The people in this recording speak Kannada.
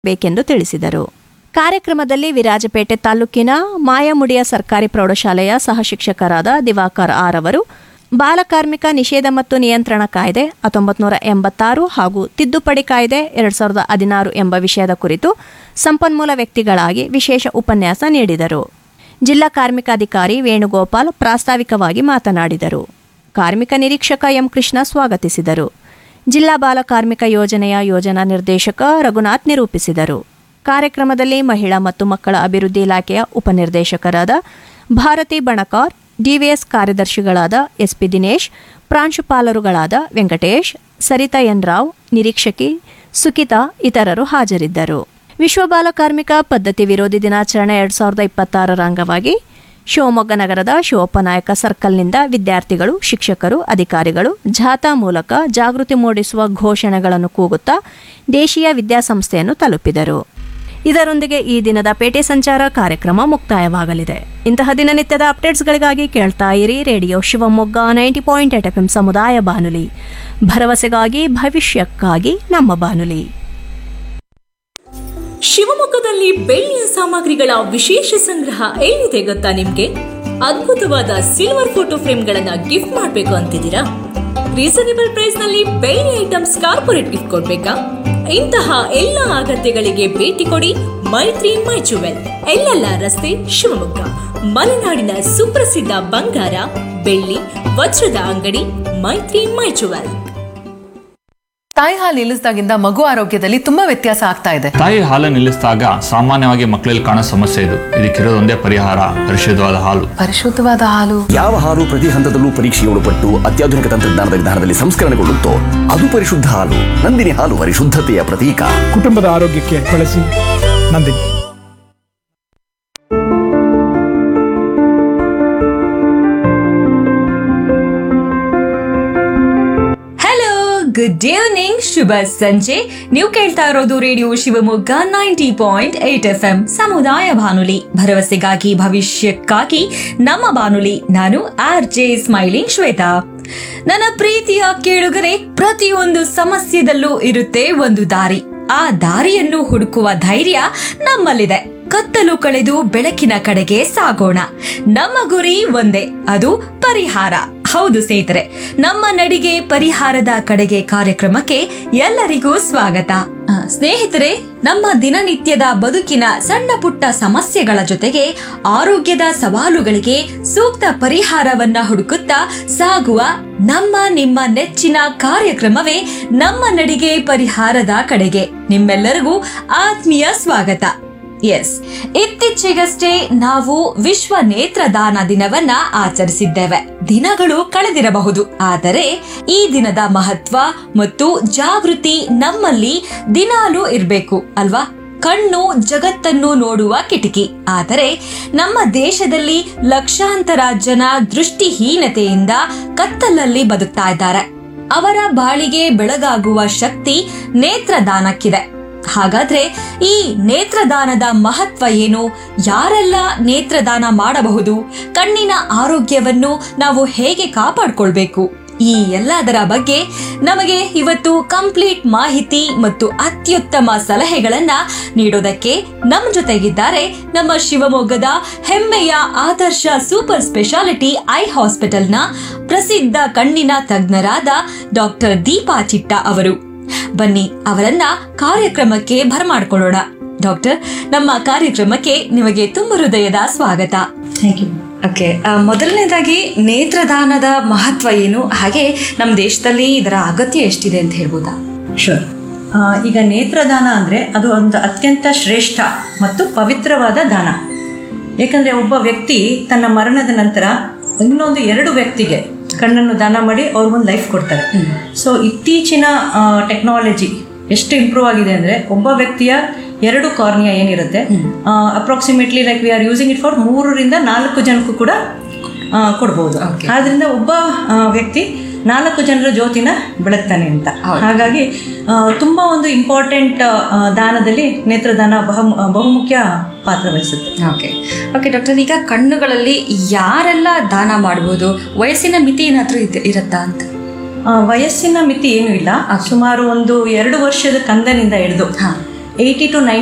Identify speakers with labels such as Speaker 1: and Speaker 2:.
Speaker 1: ಬೇಕೆಂದು ತಿಳಿಸಿದರು ಕಾರ್ಯಕ್ರಮದಲ್ಲಿ ವಿರಾಜಪೇಟೆ ತಾಲೂಕಿನ ಮಾಯಮುಡಿಯ ಸರ್ಕಾರಿ ಪ್ರೌಢಶಾಲೆಯ ಸಹಶಿಕ್ಷಕರಾದ ದಿವಾಕರ್ ಆರ್ ಅವರು ಬಾಲಕಾರ್ಮಿಕ ನಿಷೇಧ ಮತ್ತು ನಿಯಂತ್ರಣ ಕಾಯ್ದೆ ಹತ್ತೊಂಬತ್ತು ನೂರ ಎಂಬತ್ತಾರು ಹಾಗೂ ತಿದ್ದುಪಡಿ ಕಾಯ್ದೆ ಎರಡು ಸಾವಿರದ ಹದಿನಾರು ಎಂಬ ವಿಷಯದ ಕುರಿತು ಸಂಪನ್ಮೂಲ ವ್ಯಕ್ತಿಗಳಾಗಿ ವಿಶೇಷ ಉಪನ್ಯಾಸ ನೀಡಿದರು ಜಿಲ್ಲಾ ಕಾರ್ಮಿಕಾಧಿಕಾರಿ ವೇಣುಗೋಪಾಲ್ ಪ್ರಾಸ್ತಾವಿಕವಾಗಿ ಮಾತನಾಡಿದರು ಕಾರ್ಮಿಕ ನಿರೀಕ್ಷಕ ಎಂ ಕೃಷ್ಣ ಸ್ವಾಗತಿಸಿದರು ಜಿಲ್ಲಾ ಬಾಲ ಕಾರ್ಮಿಕ ಯೋಜನೆಯ ಯೋಜನಾ ನಿರ್ದೇಶಕ ರಘುನಾಥ್ ನಿರೂಪಿಸಿದರು ಕಾರ್ಯಕ್ರಮದಲ್ಲಿ ಮಹಿಳಾ ಮತ್ತು ಮಕ್ಕಳ ಅಭಿವೃದ್ಧಿ ಇಲಾಖೆಯ ಉಪನಿರ್ದೇಶಕರಾದ ಭಾರತಿ ಬಣಕಾರ್ ಡಿವಿಎಸ್ ಕಾರ್ಯದರ್ಶಿಗಳಾದ ಎಸ್ಪಿ ದಿನೇಶ್ ಪ್ರಾಂಶುಪಾಲರುಗಳಾದ ವೆಂಕಟೇಶ್ ಸರಿತಾ ಎನ್ ರಾವ್ ನಿರೀಕ್ಷಕಿ ಸುಕಿತಾ ಇತರರು ಹಾಜರಿದ್ದರು ವಿಶ್ವ ಬಾಲ ಕಾರ್ಮಿಕ ಪದ್ಧತಿ ವಿರೋಧಿ ದಿನಾಚರಣೆ ಎರಡ್ ಸಾವಿರದ ಇಪ್ಪತ್ತಾರರ ಅಂಗವಾಗಿ ಶಿವಮೊಗ್ಗ ನಗರದ ಶಿವಪ್ಪನಾಯಕ ಸರ್ಕಲ್ನಿಂದ ವಿದ್ಯಾರ್ಥಿಗಳು ಶಿಕ್ಷಕರು ಅಧಿಕಾರಿಗಳು ಜಾಥಾ ಮೂಲಕ ಜಾಗೃತಿ ಮೂಡಿಸುವ ಘೋಷಣೆಗಳನ್ನು ಕೂಗುತ್ತಾ ದೇಶೀಯ ವಿದ್ಯಾಸಂಸ್ಥೆಯನ್ನು ತಲುಪಿದರು ಇದರೊಂದಿಗೆ ಈ ದಿನದ ಪೇಟೆ ಸಂಚಾರ ಕಾರ್ಯಕ್ರಮ ಮುಕ್ತಾಯವಾಗಲಿದೆ ಇಂತಹ ದಿನನಿತ್ಯದ ಅಪ್ಡೇಟ್ಸ್ಗಳಿಗಾಗಿ ಕೇಳ್ತಾ ಇರಿ radio Shivamogga ninety point eight F M ಸಮುದಾಯ ಬಾನುಲಿ ಭರವಸೆಗಾಗಿ ಭವಿಷ್ಯಕ್ಕಾಗಿ ನಮ್ಮ ಬಾನುಲಿ
Speaker 2: ಶಿವಮೊಗ್ಗದಲ್ಲಿ ಬೆಳ್ಳಿಯ ಸಾಮಗ್ರಿಗಳ ವಿಶೇಷ ಸಂಗ್ರಹ ಎಲ್ಲಿದೆ ಗೊತ್ತಾ ನಿಮ್ಗೆ ಅದ್ಭುತವಾದ ಸಿಲ್ವರ್ ಫೋಟೋ ಫ್ರೇಮ್ಗಳನ್ನ ಗಿಫ್ಟ್ ಮಾಡ್ಬೇಕು ಅಂತಿದ್ದೀರಾ ರೀಸನೇಬಲ್ ಪ್ರೈಸ್ ನಲ್ಲಿ ಬೆಳ್ಳಿ ಐಟಮ್ಸ್ ಕಾರ್ಪೊರೇಟ್ ಗಿಫ್ಟ್ ಕೊಡ್ಬೇಕಾ ಇಂತಹ ಎಲ್ಲ ಅಗತ್ಯಗಳಿಗೆ ಭೇಟಿ ಕೊಡಿ ಮೈತ್ರಿ ಮೈ ಜುವೆಲ್ ಎಲ್ಲೆಲ್ಲ ರಸ್ತೆ ಶಿವಮೊಗ್ಗ ಮಲೆನಾಡಿನ ಸುಪ್ರಸಿದ್ಧ ಬಂಗಾರ ಬೆಳ್ಳಿ ವಜ್ರದ ಅಂಗಡಿ ಮೈತ್ರಿ ಮೈ ಜುವೆಲ್
Speaker 3: ತಾಯಿ ಹಾಲು ನಿಲ್ಲಿಸಿದಾಗಿಂದ ಮಗು ಆರೋಗ್ಯದಲ್ಲಿ ತುಂಬಾ ವ್ಯತ್ಯಾಸ ಆಗ್ತಾ ಇದೆ
Speaker 4: ತಾಯಿ ಹಾಲು ನಿಲ್ಲಿಸಿದಾಗ ಸಾಮಾನ್ಯವಾಗಿ ಮಕ್ಕಳಲ್ಲಿ ಕಾಣೋ ಸಮಸ್ಯೆ ಇದು ಇದಕ್ಕಿರೋದೊಂದೇ ಪರಿಹಾರ ಪರಿಶುದ್ಧವಾದ ಹಾಲು
Speaker 3: ಪರಿಶುದ್ಧವಾದ ಹಾಲು
Speaker 5: ಯಾವ ಹಾಲು ಪ್ರತಿ ಹಂತದಲ್ಲೂ ಪರೀಕ್ಷೆಗೆ ಒಳಪಟ್ಟು ಅತ್ಯಾಧುನಿಕ ತಂತ್ರಜ್ಞಾನದ ವಿಧಾನದಲ್ಲಿ ಸಂಸ್ಕರಣೆಗೊಳ್ಳುತ್ತೋ ಅದು ಪರಿಶುದ್ಧ ಹಾಲು ನಂದಿನಿ ಹಾಲು ಪರಿಶುದ್ಧತೆಯ ಪ್ರತೀಕ
Speaker 6: ಕುಟುಂಬದ ಆರೋಗ್ಯಕ್ಕೆ ಬಳಸಿ ನಂದಿನಿ
Speaker 2: ಹಲೋ ಗುಡ್ ಈವ್ನಿಂಗ್ ಶುಭ ಸಂಜೆ ನೀವು ಕೇಳ್ತಾ ಇರೋದು radio Shivamogga ninety point eight F M ಸಮುದಾಯ ಬಾನುಲಿ ಭರವಸೆಗಾಗಿ ಭವಿಷ್ಯಕ್ಕಾಗಿ ನಮ್ಮ ಬಾನುಲಿ ನಾನು ಆರ್ ಜೆ ಸ್ಮೈಲಿಂಗ್ ಶ್ವೇತಾ ನನ್ನ ಪ್ರೀತಿಯ ಕೇಳುಗರೆ ಪ್ರತಿಯೊಂದು ಸಮಸ್ಯೆದಲ್ಲೂ ಇರುತ್ತೆ ಒಂದು ದಾರಿ ಆ ದಾರಿಯನ್ನು ಹುಡುಕುವ ಧೈರ್ಯ ನಮ್ಮಲ್ಲಿದೆ ಕತ್ತಲು ಕಳೆದು ಬೆಳಕಿನ ಕಡೆಗೆ ಸಾಗೋಣ ನಮ್ಮ ಗುರಿ ಒಂದೇ ಅದು ಪರಿಹಾರ ಹೌದು ಸ್ನೇಹಿತರೆ ನಮ್ಮ ನಡಿಗೆ ಪರಿಹಾರದ ಕಡೆಗೆ ಕಾರ್ಯಕ್ರಮಕ್ಕೆ ಎಲ್ಲರಿಗೂ ಸ್ವಾಗತ ಆ, ಸ್ನೇಹಿತರೆ ನಮ್ಮ ದಿನನಿತ್ಯದ ಬದುಕಿನ ಸಣ್ಣ ಪುಟ್ಟ ಸಮಸ್ಯೆಗಳ ಜೊತೆಗೆ ಆರೋಗ್ಯದ ಸವಾಲುಗಳಿಗೆ ಸೂಕ್ತ ಪರಿಹಾರವನ್ನ ಹುಡುಕುತ್ತಾ ಸಾಗುವ ನಮ್ಮ ನಿಮ್ಮ ನೆಚ್ಚಿನ ಕಾರ್ಯಕ್ರಮವೇ ನಮ್ಮ ನಡಿಗೆ ಪರಿಹಾರದ ಕಡೆಗೆ ನಿಮ್ಮೆಲ್ಲರಿಗೂ ಆತ್ಮೀಯ ಸ್ವಾಗತ ಎಸ್ ಇತ್ತೀಚೆಗಷ್ಟೇ ನಾವು ವಿಶ್ವ ನೇತ್ರದಾನ ದಿನವನ್ನ ಆಚರಿಸಿದ್ದೇವೆ ದಿನಗಳು ಕಳೆದಿರಬಹುದು ಆದರೆ ಈ ದಿನದ ಮಹತ್ವ ಮತ್ತು ಜಾಗೃತಿ ನಮ್ಮಲ್ಲಿ ದಿನಾಲೂ ಇರಬೇಕು ಅಲ್ವಾ ಕಣ್ಣು ಜಗತ್ತನ್ನು ನೋಡುವ ಕಿಟಕಿ ಆದರೆ ನಮ್ಮ ದೇಶದಲ್ಲಿ ಲಕ್ಷಾಂತರ ಜನ ದೃಷ್ಟಿಹೀನತೆಯಿಂದ ಕತ್ತಲಲ್ಲಿ ಬದುಕ್ತಾ ಇದ್ದಾರೆ ಅವರ ಬಾಳಿಗೆ ಬೆಳಗಾಗುವ ಶಕ್ತಿ ನೇತ್ರದಾನಕ್ಕಿದೆ ಹಾಗಾದ್ರೆ ಈ ನೇತ್ರದಾನದ ಮಹತ್ವ ಏನು ಯಾರೆಲ್ಲ ನೇತ್ರದಾನ ಮಾಡಬಹುದು ಕಣ್ಣಿನ ಆರೋಗ್ಯವನ್ನು ನಾವು ಹೇಗೆ ಕಾಪಾಡ್ಕೊಳ್ಬೇಕು ಈ ಎಲ್ಲದರ ಬಗ್ಗೆ ನಮಗೆ ಇವತ್ತು ಕಂಪ್ಲೀಟ್ ಮಾಹಿತಿ ಮತ್ತು ಅತ್ಯುತ್ತಮ ಸಲಹೆಗಳನ್ನ ನೀಡೋದಕ್ಕೆ ನಮ್ಮ ಜೊತೆಗಿದ್ದಾರೆ ನಮ್ಮ ಶಿವಮೊಗ್ಗದ ಹೆಮ್ಮೆಯ ಆದರ್ಶ ಸೂಪರ್ ಸ್ಪೆಷಾಲಿಟಿ ಐ ಹಾಸ್ಪಿಟಲ್ನ ಪ್ರಸಿದ್ಧ ಕಣ್ಣಿನ ತಜ್ಞರಾದ ಡಾಕ್ಟರ್ ದೀಪಾ ಚಿಟ್ಟ ಅವರು ಬನ್ನಿ ಅವರನ್ನ ಕಾರ್ಯಕ್ರಮಕ್ಕೆ ಬರಮಾಡ್ಕೊಳ್ಳೋಣ ಡಾಕ್ಟರ್ ನಮ್ಮ ಕಾರ್ಯಕ್ರಮಕ್ಕೆ ನಿಮಗೆ ತುಂಬ ಹೃದಯದ ಸ್ವಾಗತ
Speaker 7: ಥ್ಯಾಂಕ್ ಯು ಓಕೆ ಮೊದಲನೇದಾಗಿ ನೇತ್ರದಾನದ ಮಹತ್ವ ಏನು ಹಾಗೆ ನಮ್ಮ ದೇಶದಲ್ಲಿ ಇದರ ಅಗತ್ಯ ಎಷ್ಟಿದೆ ಅಂತ ಹೇಳ್ಬೋದಾ
Speaker 8: ಶೋರ್ ಈಗ ನೇತ್ರದಾನ ಅಂದರೆ ಅದು ಒಂದು ಅತ್ಯಂತ ಶ್ರೇಷ್ಠ ಮತ್ತು ಪವಿತ್ರವಾದ ದಾನ ಏಕೆಂದರೆ ಒಬ್ಬ ವ್ಯಕ್ತಿ ತನ್ನ ಮರಣದ ನಂತರ ಇನ್ನೊಂದು ಎರಡು ವ್ಯಕ್ತಿಗೆ ಕಣ್ಣನ್ನು ದಾನ ಮಾಡಿ ಅವ್ರಿಗೊಂದು ಲೈಫ್ ಕೊಡ್ತಾರೆ ಸೊ ಇತ್ತೀಚಿನ ಟೆಕ್ನಾಲಜಿ ಎಷ್ಟು ಇಂಪ್ರೂವ್ ಆಗಿದೆ ಅಂದರೆ ಒಬ್ಬ ವ್ಯಕ್ತಿಯ ಎರಡು ಕಾರ್ನಿಯಾ ಏನಿರುತ್ತೆ approximately like we are using it for ಮೂರರಿಂದ ನಾಲ್ಕು ಜನಕ್ಕೂ ಕೂಡ ಆ, ಕೊಡ್ಬೋದು ಆದ್ರಿಂದ ಒಬ್ಬ ಆ, ವ್ಯಕ್ತಿ ನಾಲ್ಕು ಜನರ ಜ್ಯೋತಿನ ಬೆಳಗ್ತಾನೆ ಅಂತ ಹಾಗಾಗಿ ಆ, ತುಂಬಾ ಒಂದು ಇಂಪಾರ್ಟೆಂಟ್ ದಾನದಲ್ಲಿ ನೇತ್ರದಾನ ಬಹು ಬಹುಮುಖ್ಯ ಪಾತ್ರ ವಹಿಸುತ್ತೆ
Speaker 7: ಓಕೆ ಓಕೆ ಡಾಕ್ಟರ್ ಈಗ ಕಣ್ಣುಗಳಲ್ಲಿ ಯಾರೆಲ್ಲ ದಾನ ಮಾಡ್ಬೋದು ವಯಸ್ಸಿನ ಮಿತಿ ಏನಾದರೂ ಇರುತ್ತಾ ಅಂತ
Speaker 8: ಆ, ವಯಸ್ಸಿನ ಮಿತಿ ಏನೂ ಇಲ್ಲ ಸುಮಾರು ಒಂದು ಎರಡು ವರ್ಷದ ಕಂದನಿಂದ ಹಿಡಿದು ಏಯ್ಟಿ ಟು ನೈಂಟಿ